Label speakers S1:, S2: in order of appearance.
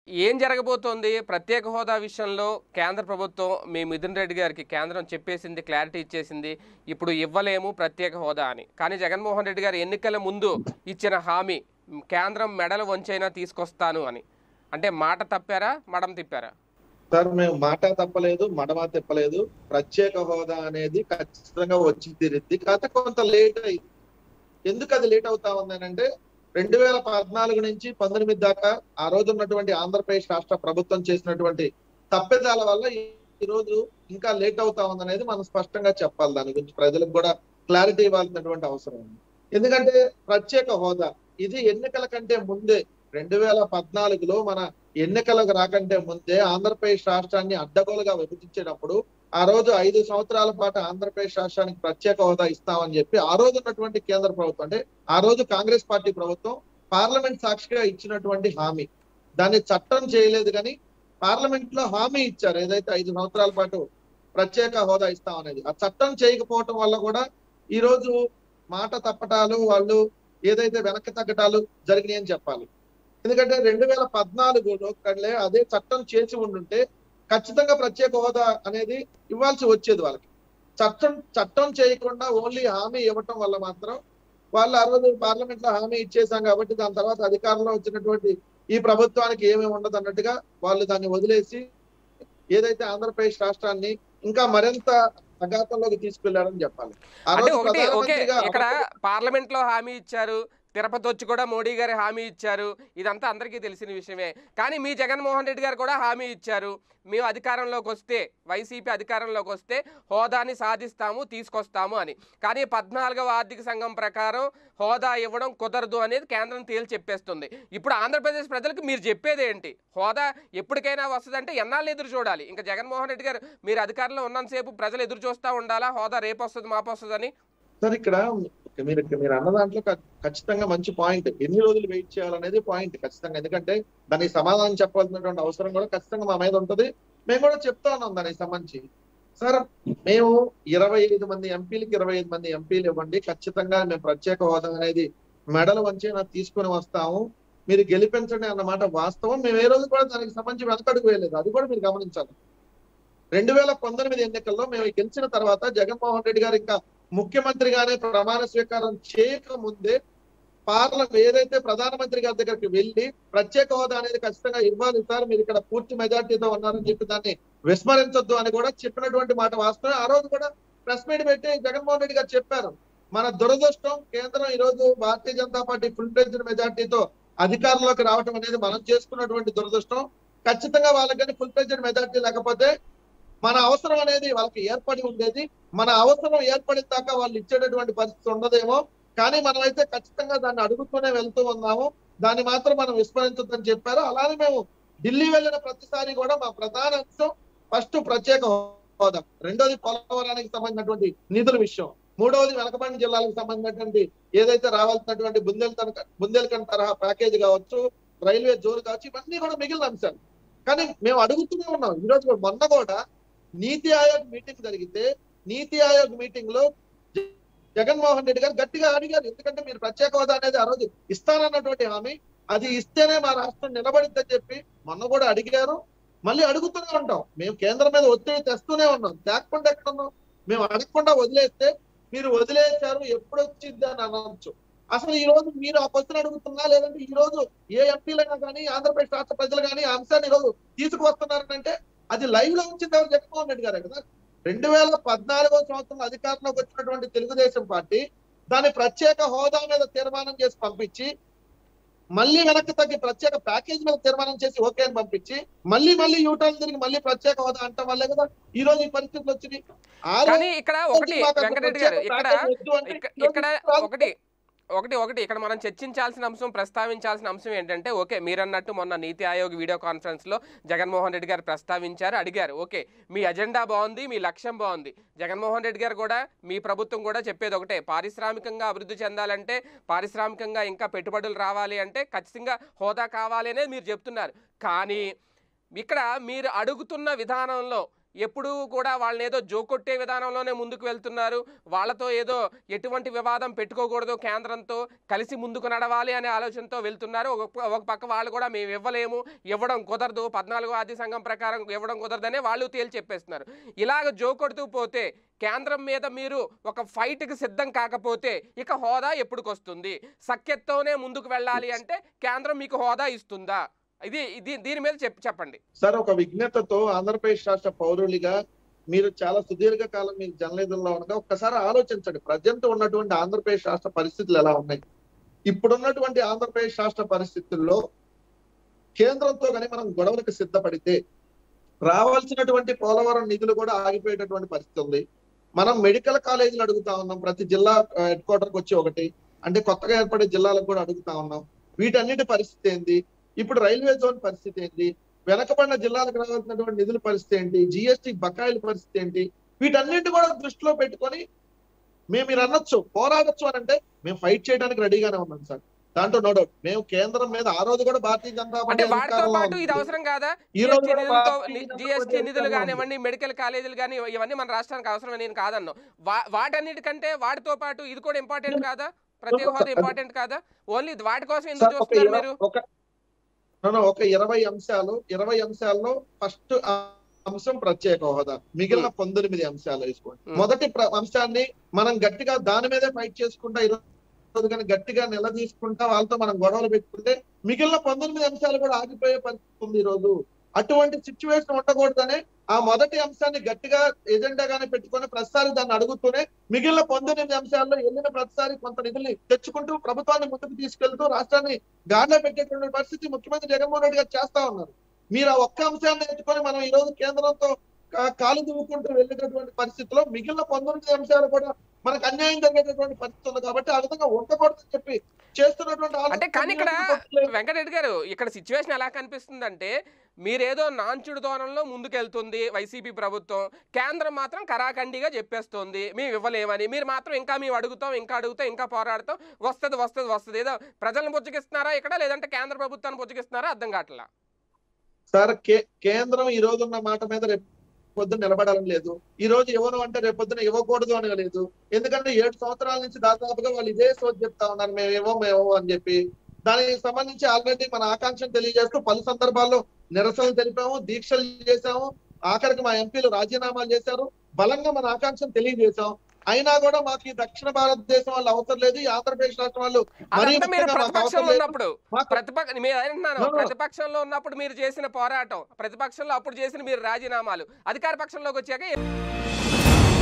S1: ఏం జరగబోతోంది ప్రత్యేక హోదా విషయంలో కేంద్ర ప్రభుత్వం మీ మిథున్ రెడ్డి గారికి కేంద్రం చెప్పేసింది క్లారిటీ ఇచ్చేసింది ఇప్పుడు ఇవ్వలేము ప్రత్యేక హోదా అని కానీ జగన్మోహన్ రెడ్డి గారు ఎన్నికల ముందు ఇచ్చిన హామీ మ్, కేంద్రం మెడలు వంచైనా తీసుకొస్తాను అని అంటే మాట తప్పారా మడం తిప్పారా
S2: సార్ మేము మాట తప్పలేదు మడమ తిప్పలేదు ప్రత్యేక హోదా అనేది ఖచ్చితంగా వచ్చి తీరుద్ది కాకపోతే కొంత లేట్ అయింది ఎందుకు అది లేట్ అవుతా ఉందనంటే రెండు వేల పద్నాలుగు నుంచి పంతొమ్మిది దాకా ఆ రోజు ఉన్నటువంటి ఆంధ్రప్రదేశ్ రాష్ట్ర ప్రభుత్వం చేసినటువంటి తప్పిదాల వల్ల ఈ- ఈ రోజు ఇంకా లేట్ అవుతా ఉందనేది మనం స్పష్టంగా చెప్పాలి దాని గురించి ప్రజలకు కూడా క్లారిటీ ఇవ్వాల్సినటువంటి అవసరం ఉంది ఎందుకంటే ప్రత్యేక హోదా ఇది ఎన్నికల కంటే ముందే రెండు వేల పద్నాలుగులో మన ఎన్నికలకు రాకంటే ముందే ఆంధ్రప్రదేశ్ రాష్ట్రాన్ని అడ్డగోలుగా విభజించేటప్పుడు ఆ రోజు ఐదు సంవత్సరాల పాటు ఆంధ్రప్రదేశ్ రాష్ట్రానికి ప్రత్యేక హోదా ఇస్తామని చెప్పి ఆ రోజు ఉన్నటువంటి కేంద్ర ప్రభుత్వం అంటే ఆ రోజు కాంగ్రెస్ పార్టీ ప్రభుత్వం పార్లమెంట్ సాక్షిగా ఇచ్చినటువంటి హామీ దాన్ని చట్టం చేయలేదు కానీ పార్లమెంట్ లో హామీ ఇచ్చారు ఏదైతే ఐదు సంవత్సరాల పాటు ప్రత్యేక హోదా ఇస్తామనేది ఆ చట్టం చేయకపోవటం వల్ల కూడా ఈ రోజు మాట తప్పటాలు వాళ్ళు ఏదైతే వెనక్కి తగ్గటాలు జరిగినాయి అని చెప్పాలి ఎందుకంటే రెండు వేల పద్నాలుగులో కళ్ళే అదే చట్టం చేసి ఉండుంటే ఖచ్చితంగా ప్రత్యేక హోదా అనేది ఇవ్వాల్సి వచ్చేది వాళ్ళకి చట్టం చట్టం చేయకుండా ఓన్లీ హామీ ఇవ్వటం వల్ల మాత్రం వాళ్ళు ఆ రోజు పార్లమెంట్ లో హామీ ఇచ్చేసాం కాబట్టి దాని తర్వాత అధికారంలో వచ్చినటువంటి ఈ ప్రభుత్వానికి ఏమీ ఉండదు అన్నట్టుగా వాళ్ళు దాన్ని వదిలేసి ఏదైతే ఆంధ్రప్రదేశ్ రాష్ట్రాన్ని ఇంకా మరింత అఘాతంలోకి తీసుకెళ్లారని చెప్పాలి ఆ
S1: అంటే
S2: రోజు
S1: ఒకటి ఓకే
S2: ప్రధానమంత్రిగా
S1: ఇక్కడ పార్లమెంట్ లో హామీ ఇచ్చారు తిరుపతి వచ్చి కూడా మోడీ గారు హామీ ఇచ్చారు ఇదంతా అందరికీ తెలిసిన విషయమే కానీ మీ జగన్మోహన్ రెడ్డి గారు కూడా హామీ ఇచ్చారు మేము అధికారంలోకి వస్తే వైసీపీ అధికారంలోకి వస్తే హోదాని సాధిస్తాము తీసుకొస్తాము అని కానీ పద్నాలుగవ ఆర్థిక సంఘం ప్రకారం హోదా ఇవ్వడం కుదరదు అనేది కేంద్రం తేల్చి చెప్పేస్తుంది ఇప్పుడు ఆంధ్రప్రదేశ్ ప్రజలకు మీరు చెప్పేది ఏంటి హోదా ఎప్పటికైనా వస్తుందంటే ఎన్నాళ్ళు ఎదురు చూడాలి ఇంకా జగన్మోహన్ రెడ్డి గారు మీరు అధికారంలో ఉన్నంతసేపు ప్రజలు ఎదురు చూస్తూ ఉండాలా హోదా రేపు వస్తుంది మాపు వస్తుందని
S2: సార్ ఇక్కడ మీరు మీరు అన్న దాంట్లో ఖ- ఖచ్చితంగా మంచి పాయింట్ ఎన్ని రోజులు వెయిట్ చేయాలనేది పాయింట్ ఖచ్చితంగా ఎందుకంటే దానికి సమాధానం చెప్పాల్సినటువంటి అవసరం కూడా ఖచ్చితంగా మా మీద ఉంటది మేము కూడా చెప్తా ఉన్నాం దానికి సంబంధించి సార్ మేము ఇరవై ఐదు మంది ఎంపీలకి ఇరవై ఐదు మంది ఎంపీలు ఇవ్వండి ఖచ్చితంగా మేము ప్రత్యేక హోదా అనేది మెడల్ వంచి నాకు తీసుకొని వస్తాము మీరు గెలిపించండి అన్నమాట వాస్తవం మేము ఏ రోజు కూడా దానికి సంబంధించి వెనకడుగు వేయలేదు అది కూడా మీరు గమనించాలి రెండు వేల పంతొమ్మిది ఎన్నికల్లో మేము గెలిచిన తర్వాత జగన్మోహన్ రెడ్డి గారు ఇంకా ముఖ్యమంత్రిగానే ప్రమాణ స్వీకారం చేయక ముందే పార్లమెంట్ ఏదైతే ప్రధానమంత్రి గారి దగ్గరికి వెళ్ళి ప్రత్యేక హోదా అనేది ఖచ్చితంగా ఇవ్వాలి సార్ మీరు ఇక్కడ పూర్తి మెజార్టీతో ఉన్నారని చెప్పి దాన్ని విస్మరించొద్దు అని కూడా చెప్పినటువంటి మాట వాస్తవం ఆ రోజు కూడా ప్రెస్ మీట్ పెట్టి జగన్మోహన్ రెడ్డి గారు చెప్పారు మన దురదృష్టం కేంద్రం ఈ రోజు Bharatiya Janata Party full president మెజార్టీతో అధికారంలోకి రావడం అనేది మనం చేసుకున్నటువంటి దురదృష్టం ఖచ్చితంగా వాళ్ళకి కానీ ఫుల్ ప్రెసిడెంట్ మెజార్టీ లేకపోతే మన అవసరం అనేది వాళ్ళకి ఏర్పడి ఉండేది మన అవసరం ఏర్పడిన దాకా వాళ్ళు ఇచ్చేటటువంటి పరిస్థితి ఉండదేమో కానీ మనమైతే ఖచ్చితంగా దాన్ని అడుగుతూనే వెళ్తూ ఉన్నాము దాన్ని మాత్రం మనం విస్మరించొద్దని చెప్పారు అలానే మేము ఢిల్లీ వెళ్ళిన ప్రతిసారి కూడా మా ప్రధాన అంశం ఫస్ట్ ప్రత్యేక హోదా రెండోది పోలవరానికి సంబంధించినటువంటి నిధుల విషయం మూడవది వెనకబడిన జిల్లాలకు సంబంధించినటువంటి ఏదైతే రావాల్సినటువంటి బుందేల్ బుందేల్ఖండ్ తరహా ప్యాకేజ్ కావచ్చు రైల్వే జోరు కావచ్చు ఇవన్నీ కూడా మిగిలిన అంశాలు కానీ మేము అడుగుతూనే ఉన్నాం ఈ రోజు మొన్న కూడా నీతి ఆయోగ్ మీటింగ్ జరిగితే నీతి ఆయోగ్ మీటింగ్ లో జ- జగన్మోహన్ రెడ్డి గారు గట్టిగా అడిగారు ఎందుకంటే మీరు ప్రత్యేక హోదా అనేది ఆ రోజు ఇస్తానన్నటువంటి హామీ అది ఇస్తేనే మా రాష్ట్రం నిలబడిద్దని చెప్పి మొన్న కూడా అడిగారు మళ్ళీ అడుగుతూనే ఉంటాం మేము కేంద్రం మీద ఒత్తిడి తెస్తూనే ఉన్నాం లేకుండా ఎక్కడ ఉన్నాం మేము అడగకుండా వదిలేస్తే మీరు వదిలేశారు ఎప్పుడు వచ్చింది అని అనొచ్చు అసలు ఈ రోజు మీరు ఆ క్వశ్చన్ అడుగుతున్నా లేదంటే ఈ రోజు ఏ ఎంపీలైనా కానీ ఆంధ్రప్రదేశ్ రాష్ట్ర ప్రజలు కానీ ఆ అంశాన్ని ఈ రోజు తీసుకువస్తున్నారంటే అది లైవ్ లో ఉంచింది ఎవరు జగన్మోహన్ రెడ్డి గారే కదా రెండు వేల పద్నాలుగో సంవత్సరంలో అధికారంలోకి వచ్చినటువంటి తెలుగుదేశం పార్టీ దాని ప్రత్యేక హోదా మీద తీర్మానం చేసి పంపించి మళ్ళీ వెనక్కి తగ్గి ప్రత్యేక ప్యాకేజ్ మీద తీర్మానం చేసి ఓకే అని పంపించి మళ్ళీ మళ్ళీ యూటర్న్ తిరిగి మళ్ళీ ప్రత్యేక హోదా అంటాం వల్లే కదా ఈ రోజు ఈ పరిస్థితులు వచ్చినాయి ఆ రోజు
S1: కానీ ఇక్కడ ఒకటి
S2: మాకు అసలు
S1: వెంకటరెడ్డి గారు
S2: ప్రత్యేక
S1: ఇక్కడ
S2: ప్యాకేజ్ వద్దు అంటే
S1: ఇక్క-
S2: ఈ రోజు
S1: ఇక్కడ
S2: రాదు.
S1: ఒకటి ఒకటి ఒకటి ఇక్కడ మనం చర్చించాల్సిన అంశం ప్రస్తావించాల్సిన అంశం ఏంటంటే ఓకే మీరన్నట్టు మొన్న నీతి ఆయోగ్ వీడియో కాన్ఫరెన్స్ లో జగన్మోహన్ రెడ్డి గారు ప్రస్తావించారు అడిగారు ఓకే మీ అజెండా బాగుంది మీ లక్ష్యం బాగుంది జగన్మోహన్ రెడ్డి గారు కూడా మీ ప్రభుత్వం కూడా చెప్పేది ఒకటే పారిశ్రామికంగా అభివృద్ధి చెందాలంటే పారిశ్రామికంగా ఇంకా పెట్టుబడులు రావాలి అంటే ఖచ్చితంగా హోదా కావాలి అనేది మీరు చెప్తున్నారు కానీ ఇక్కడ మీరు అడుగుతున్న విధానంలో ఎప్పుడూ కూడా వాళ్ళని ఏదో జోకొట్టే విధానంలోనే ముందుకు వెళ్తున్నారు వాళ్ళతో ఏదో ఎటువంటి వివాదం పెట్టుకోకూడదు కేంద్రంతో కలిసి ముందుకు నడవాలి అనే ఆలోచనతో వెళ్తున్నారు ఒక ప- ఒక పక్క వాళ్ళు కూడా మేము ఇవ్వలేము ఇవ్వడం కుదరదు పద్నాలుగో ఆది సంఘం ప్రకారం ఇవ్వడం కుదరదనే వాళ్ళు తేల్చి చెప్పేస్తున్నారు ఇలాగ జోకొడుతూ పోతే కేంద్రం మీద మీరు ఒక ఫైట్కి సిద్ధం కాకపోతే ఇక హోదా ఎప్పుడుకొస్తుంది సఖ్యతతోనే ముందుకు వెళ్ళాలి అంటే కేంద్రం మీకు హోదా ఇస్తుందా ఇది ఇది దీని మీద చెప్ చెప్పండి
S2: సార్ ఒక విజ్ఞతతో ఆంధ్రప్రదేశ్ రాష్ట్ర పౌరులుగా మీరు చాలా సుదీర్ఘ కాలం మీరు జర్నలిజంలో ఉండగా ఒక్కసారి ఆలోచించండి ప్రజెంట్ ఉన్నటువంటి ఆంధ్రప్రదేశ్ రాష్ట్ర పరిస్థితులు ఎలా ఉన్నాయి ఇప్పుడున్నటువంటి ఆంధ్రప్రదేశ్ రాష్ట్ర పరిస్థితుల్లో కేంద్రంతో కానీ మనం గొడవలకు సిద్ధపడితే రావాల్సినటువంటి పోలవరం నిధులు కూడా ఆగిపోయేటటువంటి పరిస్థితి ఉంది మనం మెడికల్ కాలేజీలు అడుగుతా ఉన్నాం ప్రతి జిల్లా హెడ్ క్వార్టర్కి వచ్చి ఒకటి అంటే కొత్తగా ఏర్పడే జిల్లాలకు కూడా అడుగుతా ఉన్నాం వీటన్నిటి పరిస్థితి ఏంది ఇప్పుడు రైల్వే జోన్ పరిస్థితి ఏంటి వెనకబడిన జిల్లాలకు రావాల్సినటువంటి నిధుల పరిస్థితి ఏంటి జిఎస్టి బకాయిల పరిస్థితి ఏంటి వీటన్నిటి కూడా దృష్టిలో పెట్టుకొని మేము మీరు అనొచ్చు పోరాడొచ్చు అని అంటే మేము ఫైట్ చేయడానికి రెడీగానే ఉన్నాం సార్ దాంట్లో నో డౌట్ మేము కేంద్రం మీద ఆ రోజు కూడా భారతీయ జనతా
S1: అంటే
S2: పార్టీ
S1: వాటితో
S2: అధికారంలో
S1: పాటు ఇది
S2: ఉంది.
S1: అవసరం కాదా
S2: ఈ రోజు
S1: జిఎస్టీ
S2: కూడా
S1: నిధులతో
S2: భారతీయ జనతా
S1: జిఎస్టీ
S2: పార్టీ
S1: నిధులు
S2: అధికారంలో
S1: కానివ్వండి మెడికల్ కాలేజీలు కానీ ఇవన్నీ మన రాష్ట్రానికి అవసరం నేను కాదన్నాను వా- వాటన్నిటికంటే వాటితో పాటు ఇది కూడా ఇంపార్టెంట్ కాదా ప్రతి హోదా ఇంపార్టెంట్ కాదా ఓన్లీ వాటి కోసం ఎందుకు
S2: సార్, ఒక
S1: చూస్తున్నారు
S2: ఇరవై-
S1: మీరు
S2: ఒక no, no, ఒక ఇరవై అంశాలు ఇరవై అంశాల్లో ఫస్ట్ అంశం ప్రత్యేక హోదా మిగిలిన పంతొమ్మిది అంశాలు వేసుకోండి
S1: Hmm.
S2: మొదటి ప్ర- అంశాన్ని మనం గట్టిగా దాని మీదే ఫైట్ చేసుకుంటా ఈరోజు కానీ గట్టిగా నిలదీసుకుంటా వాళ్ళతో మనం గొడవలు పెట్టుకుంటే మిగిలిన పంతొమ్మిది అంశాలు కూడా ఆగిపోయే పరిస్థితి ఉంది ఈ రోజు అటువంటి సిచ్యువేషన్ ఉండకూడదనే ఆ మొదటి అంశాన్ని గట్టిగా ఎజెండాగానే పెట్టుకొని ప్రతిసారి దాన్ని అడుగుతూనే మిగిలిన పంతొమ్మిది అంశాల్లో వెళ్ళిన ప్రతిసారి కొంత నిధుల్ని తెచ్చుకుంటూ ప్రభుత్వాన్ని ముందుకు తీసుకెళ్తూ రాష్ట్రాన్ని గాడిలో పెట్టేటువంటి పరిస్థితి ముఖ్యమంత్రి జగన్మోహన్ రెడ్డి గారు చేస్తా ఉన్నారు మీరు ఆ ఒక్క అంశాన్ని ఎత్తుకొని మనం ఈ రోజు కేంద్రంతో కా- కాలు దువ్వుకుంటూ వెళ్ళేటటువంటి పరిస్థితిలో మిగిలిన పంతొమ్మిది అంశాలు కూడా మనకు అన్యాయం జరిగేటటువంటి పరిస్థితి ఉంది కాబట్టి ఆ విధంగా ఉండకూడదని చెప్పి చేస్తున్నటువంటి ఆలోచన
S1: అంటే కానీ ఇక్కడ
S2: తప్పులేదు.
S1: వెంకటరెడ్డి గారు ఇక్కడ సిచ్యువేషన్ ఎలా కనిపిస్తుందంటే మీరేదో నాంచుడు ధోరణిలో ముందుకెళ్తుంది వైసీపీ ప్రభుత్వం కేంద్రం మాత్రం కరాఖండిగా చెప్పేస్తుంది మేము ఇవ్వలేమని మీరు మాత్రం ఇంకా మేము అడుగుతాం ఇంకా అడుగుతాం ఇంకా పోరాడతాం వస్తుంది వస్తుంది వస్తుంది ఏదో ప్రజలను పుచ్చగిస్తున్నారా ఇక్కడ లేదంటే కేంద్ర ప్రభుత్వాన్ని పుచ్చగిస్తున్నారా అర్థం కావట్లా
S2: సార్ కే- కేంద్రం ఈ రోజు ఉన్న మాట మీద రేపు పొద్దున్న నిలబడాలని లేదు ఈ రోజు ఇవ్వను అంటే రేపు పొద్దున ఇవ్వకూడదు అని లేదు ఎందుకంటే ఏడు సంవత్సరాల నుంచి దాదాపుగా వాళ్ళు ఇదే సోది చెప్తా ఉన్నారు మేము ఇవ్వం మేము ఇవ్వం అని చెప్పి దానికి సంబంధించి ఆల్రెడీ మన ఆకాంక్షను తెలియజేస్తూ పలు సందర్భాల్లో నిరసనలు తెలిపాము దీక్షలు చేశాము ఆఖరికి మా ఎంపీలు రాజీనామాలు చేశారు బలంగా మన ఆకాంక్షను తెలియజేశాం అయినా కూడా మాకు ఈ దక్షిణ భారతదేశం వాళ్ళు అవసరం లేదు ఈ ఆంధ్రప్రదేశ్ రాష్ట్రం వాళ్ళు మరీ
S1: అదంతా మీరు
S2: ముఖ్యంగా మాకు అవసరం
S1: ప్రతిపక్షంలో
S2: లేదు.
S1: ఉన్నప్పుడు
S2: మాకు
S1: ప్రతిపక్ష మీరు అంటున్నాను
S2: No, no.
S1: ప్రతిపక్షంలో ఉన్నప్పుడు మీరు చేసిన పోరాటం ప్రతిపక్షంలో అప్పుడు చేసిన మీరు రాజీనామాలు అధికార పక్షంలోకి వచ్చాక